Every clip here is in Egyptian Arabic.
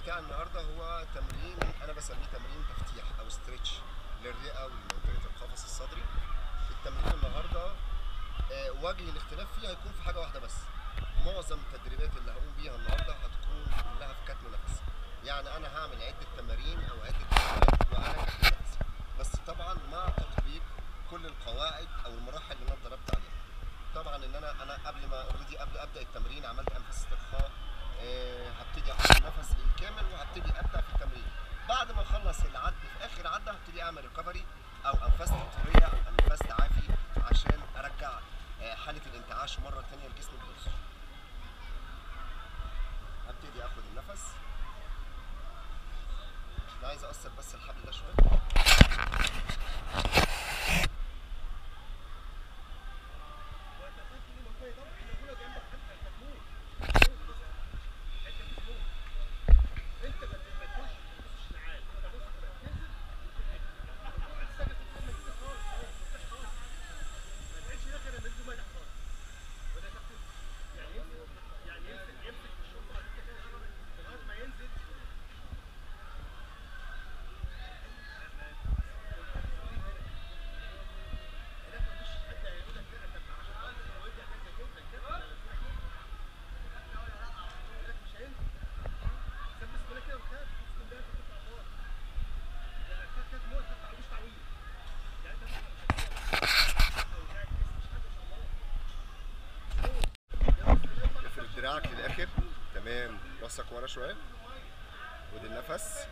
بتاع النهارده هو تمرين انا بسميه تمرين تفتيح او ستريتش للرئه ولمنطقه القفص الصدري التمرين النهارده آه، وجه الاختلاف فيه هيكون في حاجه واحده بس معظم التدريبات اللي هقوم بيها النهارده هتكون كلها في كتم نفس يعني انا هعمل عده تمارين او عده تمارين وانا كتم نفسي بس طبعا مع تطبيق كل القواعد او المراحل اللي انا اتدربت عليها طبعا ان انا انا قبل ما اوريدي قبل ابدا التمرين عملت انفاس استرخاء آه، هبتدي اخد النفس الكامل وهبتدي ابدا في التمرين بعد ما اخلص العد في اخر عده هبتدي اعمل ريكفري او انفاس تطهيريه او انفاس تعافي عشان ارجع آه، حاله الانتعاش مره ثانيه لجسم الجلوس هبتدي اخد النفس انا عايز اقصر بس الحبل ده شويه افرد دراعك للاخر تمام راسك ورا شويه خد النفس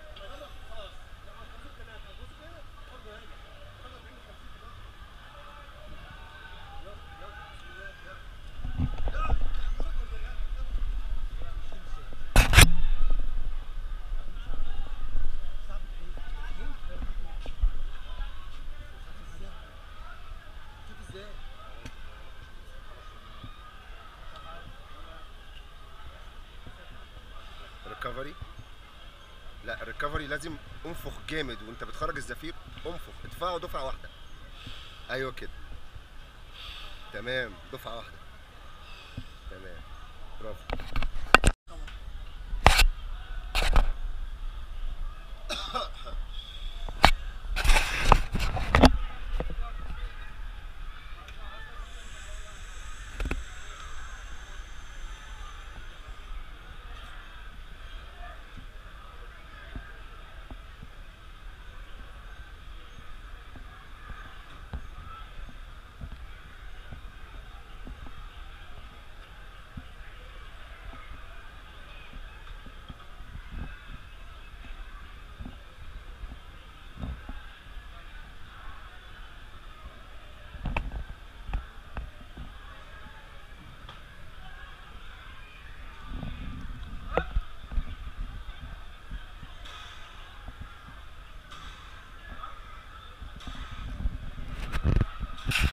ريكفري لا الريكفري لازم انفخ جامد وانت بتخرج الزفير انفخ ادفعه دفعه واحده ايوه كده تمام دفعه واحده تمام برافو